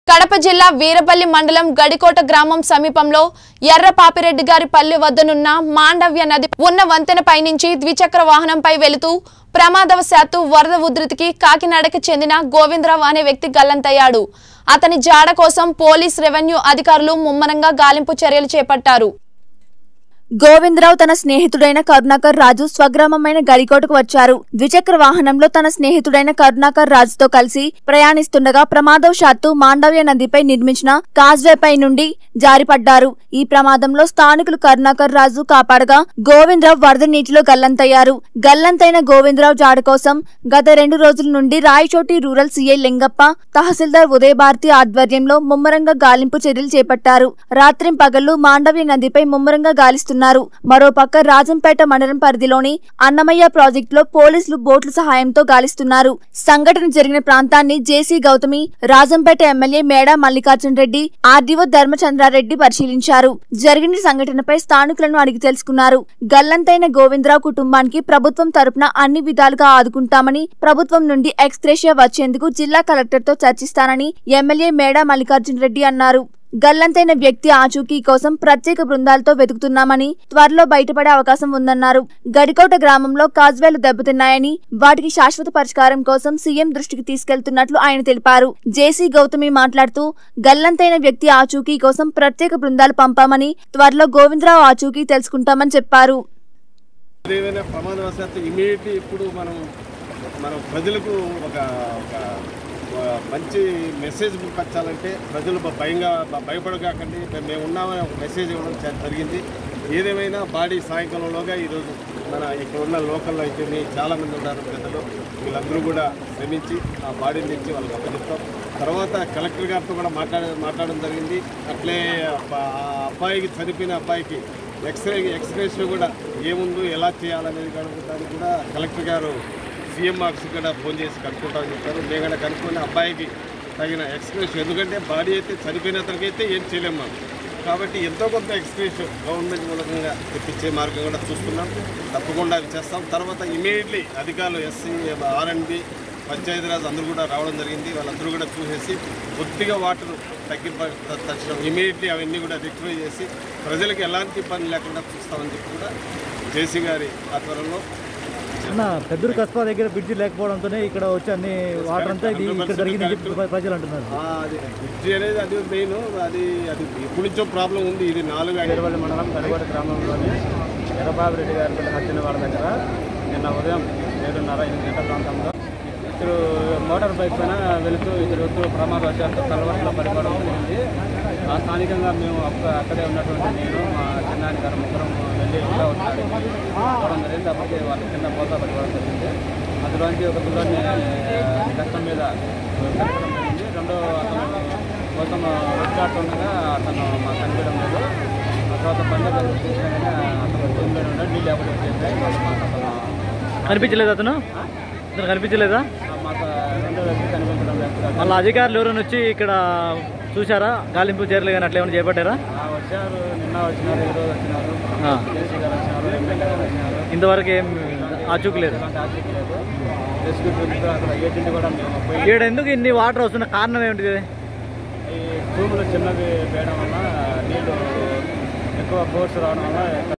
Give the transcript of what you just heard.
కడప జిల్లా వీరపల్లి మండలం గడికోట గ్రామం సమీపంలో ఎర్రపాపిరెడ్డి గారి పల్లె వద్దనున్న మాండవ్య నది ఉన్న వంతెన పైనుంచి ద్విచక్ర వాహనంపై వెళుతూ ప్రమాదవశాత్తు వరద ఉధృతికి కాకినాడకి చెందిన గోవిందరావు అనే వ్యక్తి గల్లంతయ్యాడు అతని జాడ కోసం పోలీస్ రెవెన్యూ అధికారులు ముమ్మరంగా గాలింపు చర్యలు చేపట్టారు గోవిందరావు తన స్నేహితుడైన కరుణాకర్ రాజు స్వగ్రామమైన గడికోటకు వచ్చారు ద్విచక్ర వాహనంలో తన స్నేహితుడైన కరుణాకర్ రాజుతో కలిసి ప్రయాణిస్తుండగా ప్రమాదవశాత్తు మాండవ్య నదిపై నిర్మించిన కాజ్వే పై నుండి జారిపడ్డారు ఈ ప్రమాదంలో స్థానికులు కరుణాకర్ రాజు కాపాడగా గోవిందరావు వరద నీటిలో గల్లంతయ్యారు గల్లంతైన గోవిందరావు జాడ కోసం గత రెండు రోజుల నుండి రాయచోటి రూరల్ సీఐ లింగప్ప తహసీల్దార్ ఉదయభారతి ఆధ్వర్యంలో ముమ్మరంగా గాలింపు చర్యలు చేపట్టారు రాత్రిం పగళ్లు మాండవ్య నదిపై ముమ్మరంగా గాలిస్తున్నారు మరోపక్క రాజంపేట మండలం పరిధిలోని అన్నమయ్య ప్రాజెక్టులో పోలీసులు బోట్ల సహాయంతో గాలిస్తున్నారు సంఘటన జరిగిన ప్రాంతాన్ని JC Gautami Rajampet MLA Meda Mallikarjuna Reddy RDO Dharmachandra Reddy పరిశీలించారు జరిగిన సంఘటనపై స్థానికులను అడిగి తెలుసుకున్నారు గల్లంతైన గోవిందరావు కుటుంబానికి ప్రభుత్వం తరపున అన్ని విధాలుగా ఆదుకుంటామని ప్రభుత్వం నుండి ఎక్స్గ్రేషియా వచ్చేందుకు జిల్లా కలెక్టర్తో చర్చిస్తానని ఎమ్మెల్యే మేడా మల్లికార్జున రెడ్డి అన్నారు గల్లంతైన వ్యక్తి ఆచూకీ కోసం ప్రత్యేక బృందాలతో వెతుకుతున్నామని త్వరలో బయటపడే అవకాశం ఉందన్నారు గడికోట గ్రామంలో కాజ్వేలు దెబ్బతిన్నాయని వాటికి శాశ్వత పరిష్కారం కోసం సీఎం దృష్టికి తీసుకెళ్తున్నట్లు ఆయన తెలిపారు జేసీ గౌతమి మాట్లాడుతూ గల్లంతైన వ్యక్తి ఆచూకీ కోసం ప్రత్యేక బృందాలు పంపామని త్వరలో గోవిందరావు ఆచూకీ తెలుసుకుంటామని చెప్పారు ఏదైనా ప్రమాదవశాత్తు ఇమీడియట్లీ ఇప్పుడు మనం మనం ప్రజలకు ఒక ఒక ఒక మంచి మెసేజ్ పంచాలంటే ప్రజలు బ- భయంగా బ- భయపడకాకండి మేము- మేము ఉన్నామని ఒక మెసేజ్ ఇవ్వడం చ- జరిగింది ఏదేమైనా బాడీ సాయంకాలంలోగా ఈరోజు మన ఇక్కడ ఉన్న లోకల్లో అయితే చాలామంది ఉన్నారు పెద్దలు వీళ్ళందరూ కూడా శ్రమించి ఆ బాడీని తెచ్చి వాళ్ళకి అప్పచెప్తాం తర్వాత కలెక్టర్ గారితో కూడా మాట్లాడ మాట్లాడడం జరిగింది అట్లే ఆ అబ్బాయికి చనిపోయిన అబ్బాయికి ఎక్స్రే ఎక్స్రేస్లో కూడా ఏముందో ఎలా చేయాలనేది కనుక్కోవడానికి కూడా కలెక్టర్ గారు సీఎం ఆఫీస్కి కూడా ఫోన్ చేసి కనుక్కుంటామని చెప్పారు మేము కూడా కనుక్కొని అబ్బాయికి తగిన ఎక్స్ప్రెస్ ఎందుకంటే బాడీ అయితే చనిపోయిన అతనికైతే ఏం చేయలేము మనం కాబట్టి ఎంతో కొంత ఎక్స్ప్రెస్ గవర్నమెంట్ మూలకంగా తెప్పించే మార్గం కూడా చూస్తున్నాం తప్పకుండా అది చేస్తాం తర్వాత ఇమీడియట్లీ అధికారులు ఎస్సీ ఆర్ఎండ్బి పంచాయతీరాజ్ అందరూ కూడా రావడం జరిగింది వాళ్ళందరూ కూడా చూసేసి కొద్దిగా వాటర్ తగ్గింప త- తక్షణం ఇమీడియట్లీ అవన్నీ కూడా రిక్వై చేసి ప్రజలకు ఎలాంటి ఇబ్బంది లేకుండా చూస్తామని చెప్పి కూడా జేసీ గారి ఆధ్వర్యంలో అన్న పెద్దూరు కస్బా దగ్గర బ్రిడ్జి లేకపోవడంతోనే ఇక్కడ వచ్చి అన్ని వాటర్ అంతా ఇది ఇక్కడ జరిగిందని చెప్పి ప్ర- ప్రజలు అంటున్నారు ఆ, అది బ్రిడ్జి అనేది అది మెయిన్ అది అది ఎప్పటి నుంచో ప్రాబ్లం ఉంది ఇది నాలుగు ఐదు వీరవల్లి మండలం కడిగోడ గ్రామంలోని ఎర్రబాబిరెడ్డి గారి పిల్ల హత్యన వాళ్ళ దగ్గర నిన్న ఉదయం ఏడున్నర ఎనిమిది గంటల ప్రాంతంలో ఇద్దరు మోటార్ బైక్ పైన వెళుతూ ఇద్దరు వ్యక్తులు ప్రమాదవశాత్తు కలవట్లో పడిపోవడం జరిగింది ఆ స్థానికంగా మేము అక్క అక్కడే ఉన్నటువంటి నేను మా చిన్నాని గారు ముగ్గురం వెళ్ళి ఇంకా వచ్చాడు పోవడం జరిగింది అప్పటికే వాళ్ళ కింద పోతా పడిపోవడం జరిగింది అందులోంచి ఒక పిల్లోని కష్టం మీద కట్టడం జరిగింది రెండో అతను కోసం వచ్చాడుతుండగా అతను మాకు కనిపించడం లేదు ఆ తర్వాత బండి దగ్గర చూసినాగానే అతను భూమిలో ఉన్నాడు నీళ్ళు ఎవరు చెప్పాయి మాకు అతను కనిపించలేదు అతను అతను కనిపించలేదా ఆ మాకు రెండో వ్యక్తి కనిపించడం లేదు మళ్ళీ అధికారులు ఎవరైనా వచ్చి ఇక్కడ చూసారా గాలింపు చర్యలు కానీ అట్లా ఏమైనా చేపట్టారా ఆ వచ్చారు నిన్న వచ్చినారు ఈరోజు వచ్చినారు ఆ. కేసీ గారు వచ్చినారు ఎమ్మెల్యే గారు వచ్చినారు ఇంతవరకు ఏం ఆచూకీ లేదు ఎలాంటి ఆసక్తి లేదు రెస్క్యూ టీమ్తో అక్కడ ఏజెంట్ కూడా మేము పోయి ఇక్కడ ఎందుకు ఇన్ని వాటర్ వస్తున్న కారణం ఏమిటి ఈ భూములు చిన్నవి వేయడం వల్ల నీళ్లు ఎక్కువ ఫోర్స్ రావడం వల్ల